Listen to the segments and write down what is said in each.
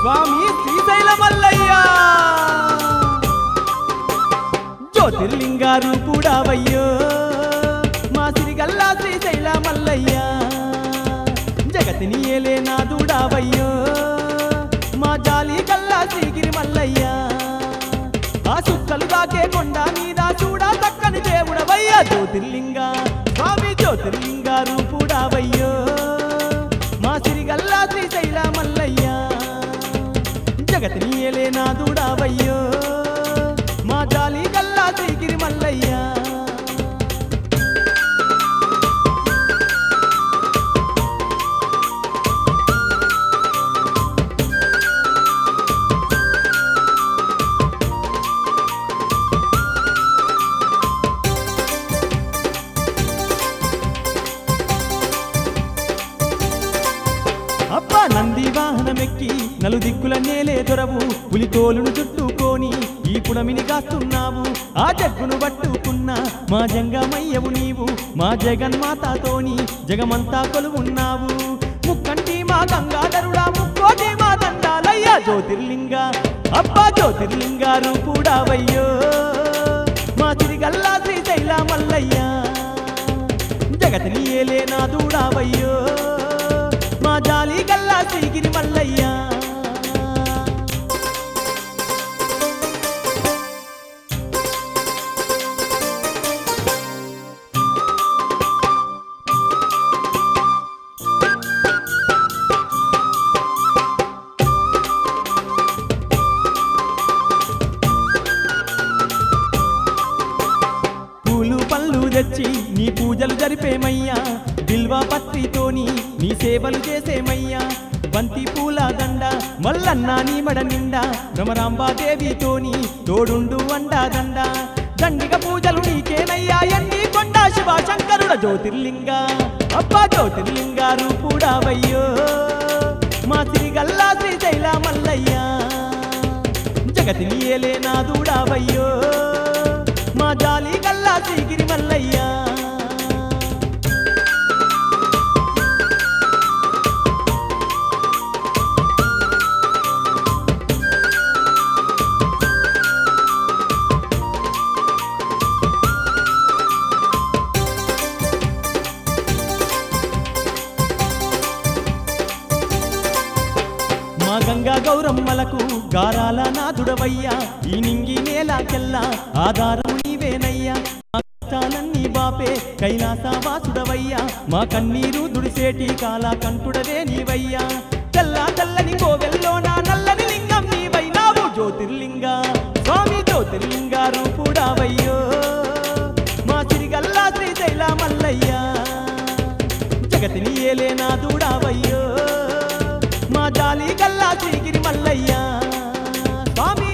స్వామి శ్రీశైల మల్లయ్య జ్యోతిర్లింగారు కూడా వయ్యో మా సిరిగల్లా శ్రీశైల మల్లయ్య జగతిని ఏలే నా దూడావయ్యో మా జాలి గల్లా శ్రీగిరి మల్లయ్య ఆ సుక్కలు దాకే కొండ మీద చూడా చక్కని దేవుడవయ్యా జ్యోతిర్లింగ స్వామి జ్యోతిర్లింగ రూపుడావయ్యో మా సిరిగల్లా శ్రీశైల మల్లయ్య జగతిని ఏలే నా దూడావయ్యో మా జాలి గల్లా శ్రీగిరి మల్లయ్య అబ్బా నంది వాహనమెక్కి నలు దిక్కుల నేలే దొరవు పులితోలును చుట్టుకొని ఈ పుడమిని కాస్తున్నావు ఆ జగ్గును పట్టుకున్న మా జంగమయ్యవు నీవు మా జగన్మాతతోని జగమంతా కొలువున్నావు ముక్కంటి మా గంగాధరుడా ముక్కోటి మా దండాలయ్యా జ్యోతిర్లింగ అబ్బా జ్యోతిర్లింగ రూపుడావయ్యో మా తిరిగల్లా శ్రీశైల మల్లయ్య జగతిని ఏలే నా దూడావయ్యో మా జాలి గల్లా శ్రీగిరి మల్లయ్య పూలు పళ్ళు తెచ్చి నీ పూజలు జరిపేమయ్యా బిల్వ పత్రితోని నీ సేవలు చేసేమయ్యా బంతి పూల దండ మల్లన్న నీ మడ నిండా భ్రమరాంబాదేవితోని తోడుండు అండా దండ దండిగ పూజలు నీకేనయ్యా ఎండి కొండ శివ శంకరుడ జ్యోతిర్లింగ అబ్బా జ్యోతిర్లింగ రూపుడావయ్యో మా తిరిగల్లా శ్రీశైల మల్లయ్య జగతిని ఏలే నా దూడావయ్యో మా జాలి గల్లా శ్రీగిరి మల్లయ్య మా గంగా గౌరమ్మలకు గారాల నాదుడవయ్యా ఈ నింగి నేలాకెల్లా ఆధారం నీవేనయ్యా మా కష్టాలన్నీ బాపే కైలాసవాసుడవయ్యా మా కన్నీరు దుడిసేటి కాలా కంటుడవే నీవయ్యా తెల్ల తెల్లని కోవెల్లో నా నల్లని లింగం నీవైనావు జ్యోతిర్లింగ స్వామి జ్యోతిర్లింగ రూపుడావయ్యో మా సిరిగల్లా శ్రీశైల మల్లయ్య జగతిని ఏలే నా దూడావయ్యో మా జాలి గల్లా శ్రీగిరి మల్లయ్య స్వామి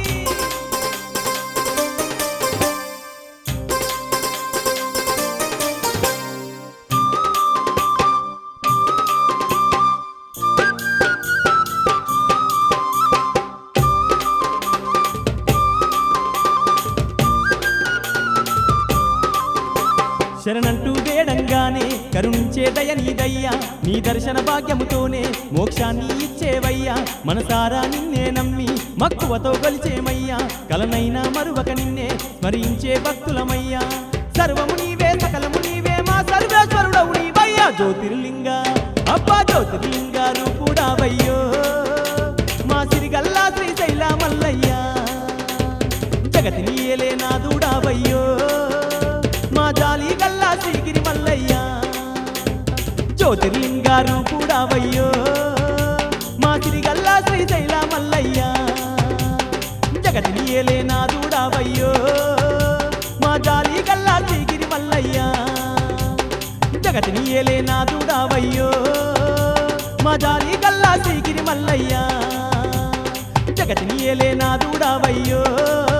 శరణంటూ వేడంగానే కరుణించే దయ నీదయ్యా నీ దర్శన భాగ్యముతోనే మోక్షాన్ని ఇచ్చేవయ్యా మనసారా నిన్నే నమ్మి మక్కువతో కొలిచేమయ్యా కలనైనా మరువక నిన్నే స్మరించే భక్తులమయ్యా సర్వము నీవే సకలము నీవే మా సర్వేశ్వరుడవు నీవయ్యా జ్యోతిర్లింగ అబ్బా జ్యోతిర్లింగ రూపుడావయ్యో మా సిరిగల్లా శ్రీశైల మల్లయ్య జగతిని ఏలే నా దూడావయ్యో మా జాలి గల్లా శ్రీగిరి మల్లయ్య జ్యోతిర్లింగారు కూడా వయ్యో మా తిరిగల్లా శ్రీశైల మల్లయ్య జగతిని ఏలే నా దూడావయ్యో మా జాలి గల్లా శ్రీగిరి మల్లయ్య జగతిని ఏలే నా దూడావయ్యో మా జాలి గల్లా శ్రీగిరి మల్లయ్య జగతిని ఏలే నా దూడావయ్యో